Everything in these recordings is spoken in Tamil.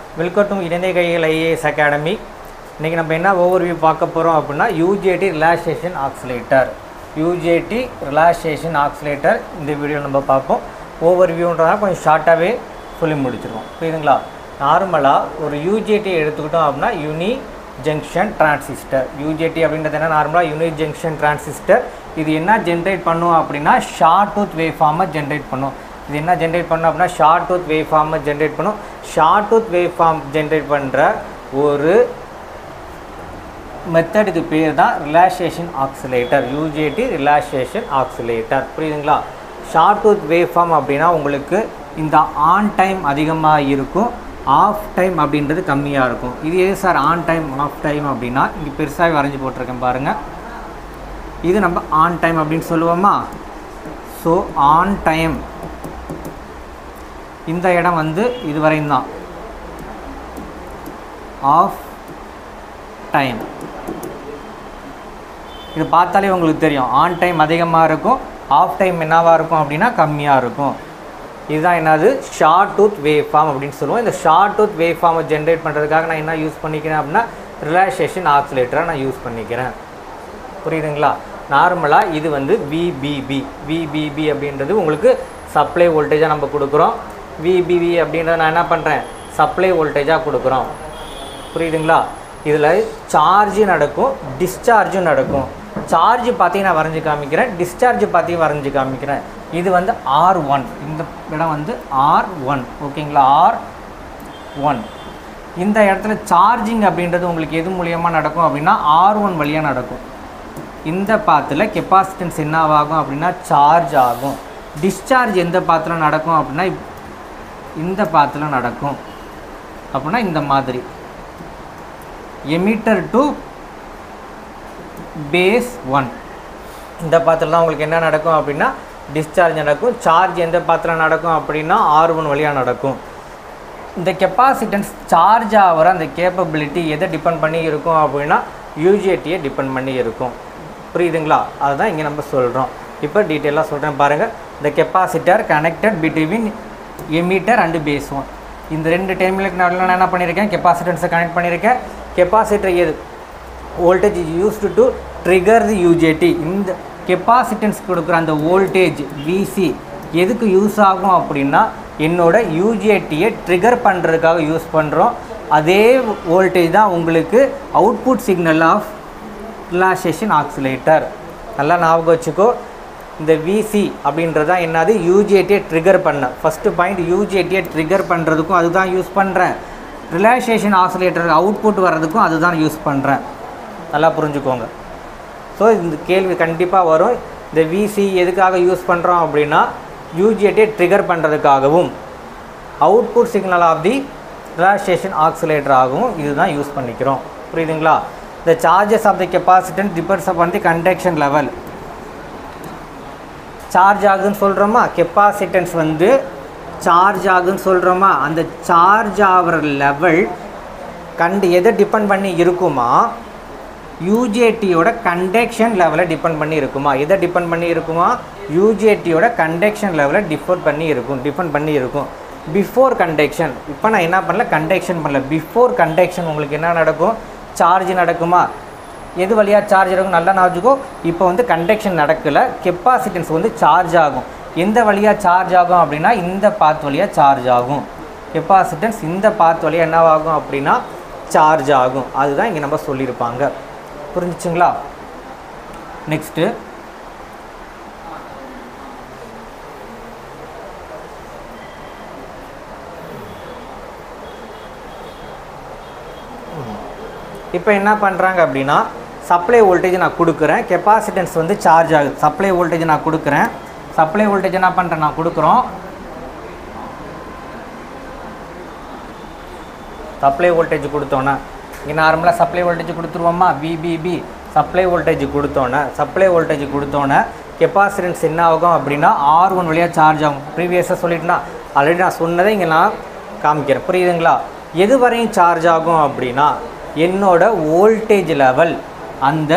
வெல்கம் டு இணைந்த கைகள் ஐஏஎஸ் அகாடமி இன்றைக்கி நம்ம என்ன ஓவர்வியூ பார்க்க போகிறோம் அப்படின்னா UJT relaxation oscillator UJT relaxation oscillator இந்த வீடியோ நம்ம பார்ப்போம் ஓவர்வியூன்றதா கொஞ்சம் ஷார்ட்டாகவே சொல்லி முடிச்சிருவோம் புரியுதுங்களா நார்மலாக ஒரு யூஜேடி எடுத்துக்கிட்டோம் அப்படின்னா யூனி ஜங்ஷன் டிரான்சிஸ்டர் யூஜேடி அப்படின்றது என்ன நார்மலாக யூனி ஜங்ஷன் டிரான்சிஸ்டர் இது என்ன ஜென்ரேட் பண்ணும் அப்படின்னா ஷார்ட் டூத் வேவ் ஃபார்மை ஜென்ரேட் பண்ணும் இது என்ன ஜென்ரேட் பண்ணும் அப்படின்னா ஷார்ட் டூத் வேவ் ஃபார்மை ஜென்ரேட் பண்ணும் sawtooth wave form generate பண்ணுற ஒரு மெத்தடுக்கு பேர் தான் relaxation oscillator UJT relaxation oscillator புரியுதுங்களா ஷார்ட் டூத் வேவ் ஃபார்ம் அப்படின்னா உங்களுக்கு இந்த ஆன் டைம் அதிகமாக இருக்கும் ஆஃப் டைம் அப்படின்றது கம்மியாக இருக்கும் இது எது sir on time off time அப்படின்னா இங்கே பெருசாக வரைஞ்சி போட்டிருக்கேன் பாருங்கள் இது நம்ம ஆன் டைம் அப்படின்னு சொல்லுவோமா ஸோ ஆன் டைம் இந்த இடம் வந்து இதுவரையும் தான் ஆஃப் டைம் இது பார்த்தாலே உங்களுக்கு தெரியும் ஆன் டைம் அதிகமாக இருக்கும் ஆஃப் டைம் என்னவாக இருக்கும் அப்படின்னா கம்மியாக இருக்கும் இதுதான் என்னது ஷார்ட் டூத் வேவ் ஃபார்ம் அப்படின்னு சொல்லுவோம் இந்த ஷார்ட் டூத் வேவ் ஃபார்மை ஜென்ரேட் பண்ணுறதுக்காக நான் என்ன யூஸ் பண்ணிக்கிறேன் அப்படின்னா ரிலாக்ஸேஷன் ஆக்சிலேட்டரை நான் யூஸ் பண்ணிக்கிறேன் புரியுதுங்களா நார்மலாக இது வந்து விபிபி விபிபி அப்படின்றது உங்களுக்கு சப்ளை வோல்டேஜாக நம்ம கொடுக்குறோம் விபிபி அப்படின்றத நான் என்ன பண்ணுறேன் சப்ளை வோல்டேஜாக கொடுக்குறோம் புரியுதுங்களா இதில் சார்ஜ் நடக்கும் டிஸ்சார்ஜும் நடக்கும் சார்ஜ் பார்த்தி நான் வரைஞ்சி காமிக்கிறேன் டிஸ்சார்ஜ் பார்த்தி வரைஞ்சி காமிக்கிறேன் இது வந்து ஆர் ஒன் இந்த இடம் வந்து ஆர் ஒன் ஓகேங்களா ஆர் ஒன் இந்த இடத்துல சார்ஜிங் அப்படின்றது உங்களுக்கு எது மூலியமாக நடக்கும் அப்படின்னா ஆர் ஒன் வழியாக நடக்கும் இந்த பாத்தில் கெப்பாசிட்டன்ஸ் என்னவாகும் அப்படின்னா சார்ஜ் ஆகும் டிஸ்சார்ஜ் எந்த பாத்தில் நடக்கும் அப்படின்னா இப்- இந்த பாத்தில் நடக்கும் அப்படின்னா இந்த மாதிரி எமிட்டர் டு பேஸ் ஒன் இந்த பாத்திரம் தான் உங்களுக்கு என்ன நடக்கும் அப்படின்னா டிஸ்சார்ஜ் நடக்கும் சார்ஜ் எந்த பாத்திரம் நடக்கும் அப்படின்னா ஆர் ஒன் வழியாக நடக்கும் இந்த கெப்பாசிட்டன்ஸ் சார்ஜ் ஆகிற அந்த கேப்பபிலிட்டி எதை டிபெண்ட் பண்ணி இருக்கும் அப்படின்னா யூஜிஎட்டியை டிபெண்ட் பண்ணி இருக்கும் புரியுதுங்களா அதுதான் இங்கே நம்ம சொல்கிறோம் இப்போ டீட்டெயிலாக சொல்கிறேன் பாருங்கள் இந்த capacitor connected between emitter and base one இந்த ரெண்டு டைம்லுக்கு நடுவில் நான் என்ன பண்ணியிருக்கேன் கெப்பாசிட்டன்ஸை கனெக்ட் பண்ணியிருக்கேன் கெப்பாசிட்டர் எது voltage used to trigger the UJT இந்த கெப்பாசிட்டன்ஸ் கொடுக்குற அந்த வோல்டேஜ் விசி எதுக்கு யூஸ் ஆகும் அப்படின்னா என்னோட யூஜேடியை ட்ரிகர் பண்ணுறதுக்காக யூஸ் பண்ணுறோம் அதே வோல்டேஜ் தான் உங்களுக்கு output signal of relaxation oscillator நல்லா ஞாபகம் வச்சுக்கோ இந்த விசி அப்படின்றது தான் என்னது யூஜிஎட்டியை ட்ரிகர் பண்ண ஃபஸ்ட்டு பாயிண்ட் யூஜிஎட்டியை ட்ரிகர் பண்ணுறதுக்கும் அதுதான் யூஸ் பண்ணுறேன் ரிலாக்ஸேஷன் ஆக்சிலேட்டர் அவுட்புட் வர்றதுக்கும் அதுதான் யூஸ் பண்ணுறேன் நல்லா புரிஞ்சுக்கோங்க ஸோ இந்த கேள்வி கண்டிப்பாக வரும் இந்த விசி எதுக்காக யூஸ் பண்ணுறோம் அப்படின்னா யூஜிஎட்டியை ட்ரிகர் பண்ணுறதுக்காகவும் output signal of the relaxation ஆக்சிலேட்டராகவும் இதுதான் யூஸ் பண்ணிக்கிறோம் புரியுதுங்களா the charges of the capacitance depends upon the conduction level charge ஆகுதுன்னு சொல்கிறோமா கெப்பாசிட்டன்ஸ் வந்து சார்ஜ் ஆகுதுன்னு சொல்கிறோமா அந்த சார்ஜ் ஆகிற லெவல் கண்டு எதை டிபெண்ட் பண்ணி இருக்குமா யூஜேடியோட கண்டக்ஷன் லெவலை டிபெண்ட் பண்ணி இருக்குமா எதை டிபெண்ட் பண்ணி இருக்குமா யூஜேடியோட கண்டக்ஷன் லெவலை டிஃபர் பண்ணி இருக்கும் டிபெண்ட் பண்ணி இருக்கும் பிஃபோர் கண்டக்ஷன் இப்போ நான் என்ன பண்ணல கண்டக்ஷன் பண்ணல பிஃபோர் கண்டக்ஷன் உங்களுக்கு என்ன நடக்கும் சார்ஜ் நடக்குமா எது வழியாக சார்ஜ் நடக்கும் நல்லா ஞாபகம் இப்போ வந்து கண்டக்ஷன் நடக்கலை கெப்பாசிட்டன்ஸ் வந்து சார்ஜ் ஆகும் எந்த வழியாக சார்ஜ் ஆகும் அப்படின்னா இந்த பாத் வழியாக சார்ஜ் ஆகும் கெப்பாசிட்டன்ஸ் இந்த பாத் வழியாக என்னவாகும் அப்படின்னா சார்ஜ் ஆகும் அதுதான் இங்கே நம்ம சொல்லியிருப்பாங்க புரிஞ்சுச்சுங்களா நெக்ஸ்ட்டு இப்போ என்ன பண்ணுறாங்க அப்படின்னா சப்ளை வோல்டேஜ் நான் கொடுக்குறேன் கெப்பாசிட்டன்ஸ் வந்து சார்ஜ் ஆகுது சப்ளை வோல்டேஜ் நான் கொடுக்குறேன் சப்ளை வோல்டேஜ் என்ன பண்ணுறேன் நான் கொடுக்குறோம் சப்ளை வோல்டேஜ் கொடுத்தோன்னே இங்கே நார்மலாக சப்ளை வோல்டேஜ் கொடுத்துருவோமா விபிபி சப்ளை வோல்டேஜ் கொடுத்தோன்னே சப்ளை வோல்டேஜ் கொடுத்தோன்னே கெப்பாசிட்டன்ஸ் என்ன ஆகும் அப்படின்னா ஆர் ஒன் வழியாக சார்ஜ் ஆகும் ப்ரீவியஸாக சொல்லிட்டுனா ஆல்ரெடி நான் சொன்னதை இங்கே நான் காமிக்கிறேன் புரியுதுங்களா எது வரையும் சார்ஜ் ஆகும் அப்படின்னா என்னோட வோல்டேஜ் லெவல் அந்த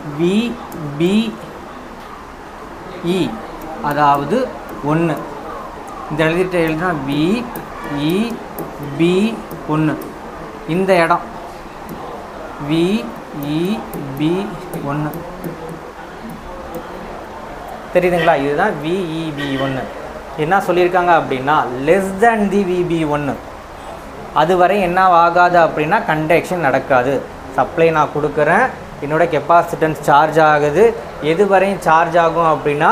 விபிஇ அதாவது ஒன்று இந்த எழுதிட்டு எழுதினா வி இ பி ஒன்று இந்த இடம் வி இ பி ஒன்று தெரியுதுங்களா இதுதான் விஇபி ஒன்று என்ன சொல்லியிருக்காங்க அப்படின்னா லெஸ் தேன் தி விபி ஒன்று அதுவரை என்ன ஆகாது அப்படின்னா கண்டக்ஷன் நடக்காது சப்ளை நான் கொடுக்குறேன் என்னோட கெப்பாசிட்டன்ஸ் சார்ஜ் ஆகுது எது வரையும் சார்ஜ் ஆகும் அப்படின்னா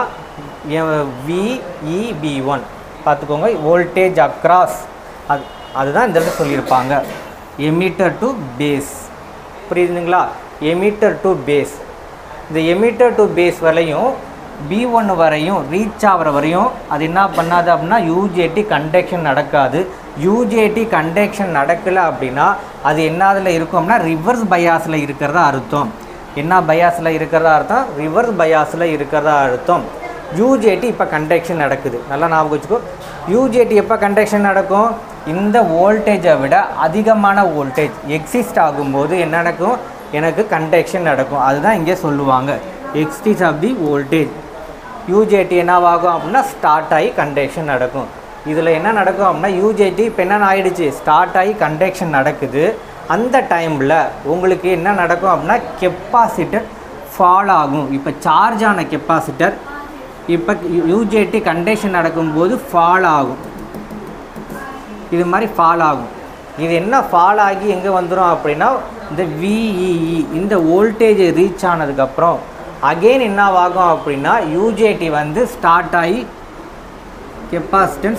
விஇபி ஒன் பார்த்துக்கோங்க வோல்டேஜ் அக்ராஸ் அது அதுதான் இந்த இடத்துல சொல்லியிருப்பாங்க எமிட்டர் டு பேஸ் புரியுதுங்களா எமிட்டர் டு பேஸ் இந்த எமிட்டர் டு பேஸ் வரையும் பி ஒன் வரையும் ரீச் ஆகிற வரையும் அது என்ன பண்ணாது அப்படின்னா யூஜேடி கண்டக்ஷன் நடக்காது யூஜேடி கண்டக்ஷன் நடக்கலை அப்படின்னா அது என்னதில் இருக்கும் அப்படின்னா ரிவர்ஸ் பயாஸில் இருக்கிறதா அர்த்தம் என்ன பயாஸில் இருக்கிறதா அர்த்தம் ரிவர்ஸ் பயாஸில் இருக்கிறதா அர்த்தம் யூஜேடி இப்போ கண்டக்ஷன் நடக்குது நல்லா ஞாபகம் வச்சுக்கோ யூஜேடி எப்போ கண்டக்ஷன் நடக்கும் இந்த வோல்டேஜை விட அதிகமான வோல்டேஜ் எக்ஸிஸ்ட் ஆகும்போது என்ன நடக்கும் எனக்கு கண்டக்ஷன் நடக்கும் அதுதான் இங்கே சொல்லுவாங்க excess of the voltage UJT என்னவாகும் அப்படின்னா ஸ்டார்ட் ஆகி கண்டக்ஷன் நடக்கும் இதில் என்ன நடக்கும் அப்படின்னா யூஜேடி இப்போ என்ன ஆயிடுச்சு ஸ்டார்ட் ஆகி கண்டக்ஷன் நடக்குது அந்த டைமில் உங்களுக்கு என்ன நடக்கும் அப்படின்னா கெப்பாசிட்டர் ஃபால் ஆகும் இப்போ சார்ஜ் ஆன கெப்பாசிட்டர் இப்போ யூஜேடி கண்டக்ஷன் நடக்கும்போது ஃபால் ஆகும் இது மாதிரி ஃபால் ஆகும் இது என்ன ஃபால் ஆகி எங்கே வந்துடும் அப்படின்னா இந்த விஇஇ இந்த வோல்டேஜ் ரீச் ஆனதுக்கப்புறம் அகெயின் என்னவாகும் அப்படின்னா யூஜேடி வந்து ஸ்டார்ட் ஆகி கெப்பாசிட்டன்ஸ்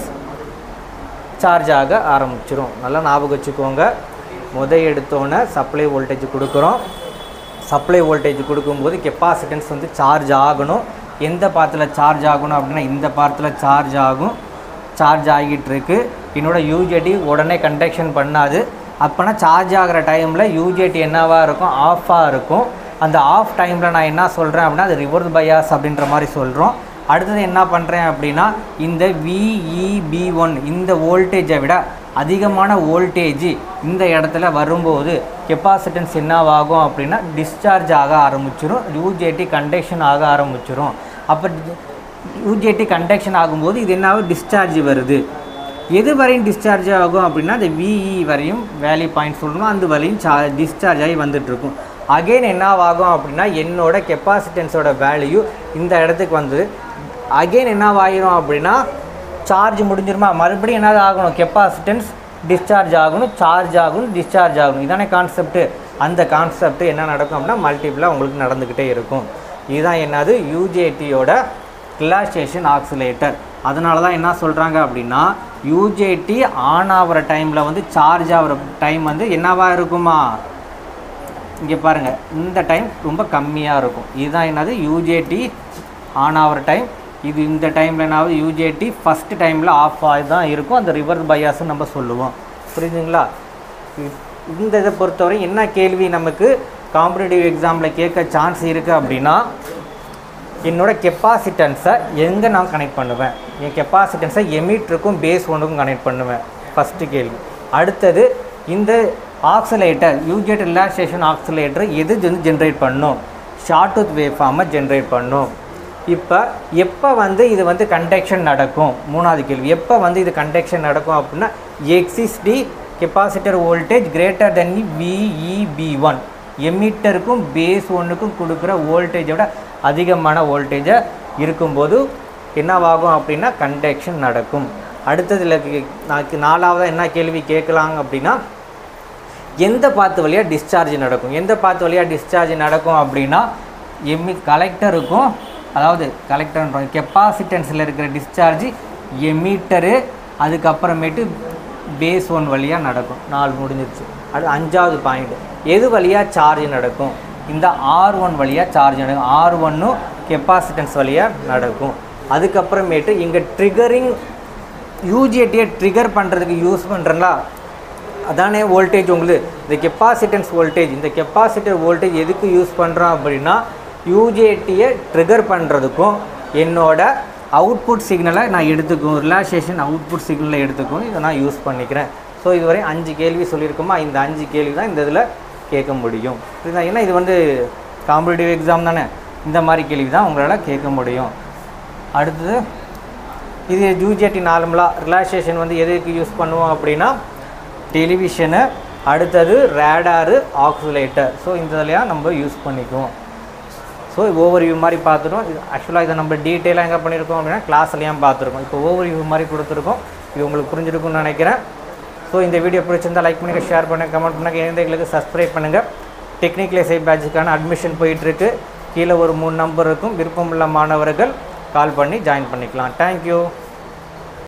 சார்ஜ் ஆக ஆரம்பிச்சிரும் நல்லா ஞாபகம் வச்சுக்கோங்க முத எடுத்தோன்னே சப்ளை வோல்டேஜ் கொடுக்குறோம் சப்ளை வோல்டேஜ் கொடுக்கும்போது கெப்பாசிட்டன்ஸ் வந்து சார்ஜ் ஆகணும் எந்த பாத்தில் சார்ஜ் ஆகணும் அப்படின்னா இந்த பாத்தில் சார்ஜ் ஆகும் சார்ஜ் ஆகிட்டு இருக்கு என்னோட யூஜேடி உடனே கண்டக்ஷன் பண்ணாது அப்போனா சார்ஜ் ஆகிற டைமில் யூஜேடி என்னவாக இருக்கும் ஆஃபாக இருக்கும் அந்த ஆஃப் டைமில் நான் என்ன சொல்கிறேன் அப்படின்னா அது ரிவர்ஸ் பயாஸ் அப்படின்ற மாதிரி சொல்கிறோம் அடுத்தது என்ன பண்ணுறேன் அப்படின்னா இந்த விஇபி ஒன் இந்த வோல்டேஜை விட அதிகமான வோல்டேஜ் இந்த இடத்துல வரும்போது கெப்பாசிட்டன்ஸ் என்னவாகும் அப்படின்னா டிஸ்சார்ஜ் ஆக ஆரம்பிச்சிரும் யூஜேடி கண்டக்ஷன் ஆக ஆரம்பிச்சிரும் அப்போ யூஜேடி கண்டக்ஷன் ஆகும்போது இது என்ன டிஸ்சார்ஜ் வருது எது வரையும் டிஸ்சார்ஜ் ஆகும் அப்படின்னா அந்த விஇ வரையும் வேல்யூ பாயிண்ட் சொல்லணும் அந்த வரையும் சா டிஸ்சார்ஜ் ஆகி வந்துட்டுருக்கும் அகெயின் என்னவாகும் அப்படின்னா என்னோட கெப்பாசிட்டன்ஸோட வேல்யூ இந்த இடத்துக்கு வந்து அகெயின் என்னவாயிரும் அப்படின்னா சார்ஜ் முடிஞ்சிருமா மறுபடியும் என்னது ஆகணும் கெப்பாசிட்டன்ஸ் டிஸ்சார்ஜ் ஆகணும் சார்ஜ் ஆகணும் டிஸ்சார்ஜ் ஆகணும் இதானே கான்செப்ட் அந்த கான்செப்ட் என்ன நடக்கும் அப்படின்னா மல்டிபிளாக உங்களுக்கு நடந்துக்கிட்டே இருக்கும் இதுதான் என்னது யூஜேடியோட ரிலாக்ஸேஷன் ஆக்சிலேட்டர் அதனால தான் என்ன சொல்கிறாங்க அப்படின்னா யூஜேடி ஆன் ஆகிற டைமில் வந்து சார்ஜ் ஆகிற டைம் வந்து என்னவா இருக்குமா இங்கே பாருங்கள் இந்த டைம் ரொம்ப கம்மியாக இருக்கும் இதுதான் என்னது யூஜேடி ஆன் ஆகிற டைம் இது இந்த டைமில் என்னாவது யூஜேடி ஃபஸ்ட்டு டைமில் ஆஃப் ஆகி தான் இருக்கும் அந்த ரிவர்ஸ் பயாஸ்ன்னு நம்ம சொல்லுவோம் புரியுதுங்களா இ- இந்த இதை பொறுத்தவரை என்ன கேள்வி நமக்கு காம்படிட்டிவ் எக்ஸாமில் கேட்க சான்ஸ் இருக்குது அப்படின்னா என்னோட கெப்பாசிட்டன்ஸை எங்கே நான் கனெக்ட் பண்ணுவேன் என் கெப்பாசிட்டன்ஸை எமீட்டருக்கும் பேஸ் ஒன்றுக்கும் கனெக்ட் பண்ணுவேன் ஃபஸ்ட்டு கேள்வி அடுத்தது இந்த ஆக்சிலேட்டர் யூஜெட் ரிலாக்ஸேஷன் ஆக்சிலேட்டர் எது வந்து ஜென்ரேட் பண்ணும் ஷார்டூத் வேவ் ஃபார்மை ஜென்ரேட் பண்ணும் இப்போ எப்போ வந்து இது வந்து கண்டக்ஷன் நடக்கும் மூணாவது கேள்வி எப்போ வந்து இது கண்டக்ஷன் நடக்கும் அப்படின்னா எக்ஸிஸ்டி capacitor voltage greater than VEB one எமிட்டருக்கும் பேஸ் ஒன்றுக்கும் கொடுக்குற வோல்டேஜோட அதிகமான வோல்டேஜை இருக்கும்போது என்னவாகும் அப்படின்னா கண்டக்ஷன் நடக்கும் அடுத்ததில் நாக்கு நாலாவதாக என்ன கேள்வி கேட்கலாங்க அப்படின்னா எந்த பாத்து வழியாக டிஸ்சார்ஜ் நடக்கும் எந்த பாத்து வழியாக டிஸ்சார்ஜ் நடக்கும் அப்படின்னா எம்மி கலெக்டருக்கும் அதாவது கலெக்டர் கெப்பாசிட்டன்ஸில் இருக்கிற டிஸ்சார்ஜ் எமீட்டரு அதுக்கப்புறமேட்டு பேஸ் ஒன் வழியாக நடக்கும் நாலு முடிஞ்சிருச்சு அடுத்து அஞ்சாவது பாயிண்ட் எது வழியாக சார்ஜ் நடக்கும் இந்த ஆர் ஒன் வழியாக சார்ஜ் நடக்கும் ஆர் ஒன்னும் கெப்பாசிட்டன்ஸ் வழியாக நடக்கும் அதுக்கப்புறமேட்டு இங்கே ட்ரிகரிங் யூஜிஎட்டியை ட்ரிகர் பண்ணுறதுக்கு யூஸ் பண்ணுறங்களா அதானே வோல்டேஜ் உங்களுக்கு இந்த கெப்பாசிட்டன்ஸ் வோல்டேஜ் இந்த கெப்பாசிட்டர் வோல்டேஜ் எதுக்கு யூஸ் பண்ணுறோம் அப்படின்னா யூஜிஎட்டியை ட்ரிகர் பண்ணுறதுக்கும் என்னோட அவுட்புட் சிக்னலை நான் எடுத்துக்கும் ரிலாக்ஸேஷன் அவுட்புட் சிக்னலை எடுத்துக்கும் இதை நான் யூஸ் பண்ணிக்கிறேன் ஸோ இதுவரை அஞ்சு கேள்வி சொல்லியிருக்கோமா இந்த அஞ்சு கேள்வி தான் இந்த இதில் கேட்க முடியும் புரியுதா ஏன்னா இது வந்து காம்படிட்டிவ் எக்ஸாம் தானே இந்த மாதிரி கேள்வி தான் உங்களால் கேட்க முடியும் அடுத்தது இது யூஜிஎட்டி நார்மலாக ரிலாக்ஸேஷன் வந்து எதுக்கு யூஸ் பண்ணுவோம் அப்படின்னா டெலிவிஷனு அடுத்தது ரேடாரு ஆக்சுலேட்டர் ஸோ இந்த இதெல்லாம் நம்ம யூஸ் பண்ணிக்குவோம் ஸோ ஓவர் வியூ மாதிரி பார்த்துட்டோம் இது ஆக்சுவலாக இதை நம்ம டீட்டெயிலாக எங்கே பண்ணியிருக்கோம் அப்படின்னா கிளாஸ்லையும் பார்த்துருக்கோம் இப்போ ஓவர் வியூ மாதிரி கொடுத்துருக்கோம் இது உங்களுக்கு புரிஞ்சிருக்கும்னு நினைக்கிறேன் ஸோ இந்த வீடியோ பிடிச்சிருந்தா லைக் பண்ணுங்கள் ஷேர் பண்ணுங்கள் கமெண்ட் பண்ணுங்கள் எங்களுக்கு சப்ஸ்கிரைப் பண்ணுங்கள் டெக்னிக்கல் எஸ்ஐ பேட்சுக்கான அட்மிஷன் போயிட்டுருக்கு கீழே ஒரு மூணு நம்பர் இருக்கும் விருப்பமுள்ள மாணவர்கள் கால் பண்ணி ஜாயின் பண்ணிக்கலாம் தேங்க்யூ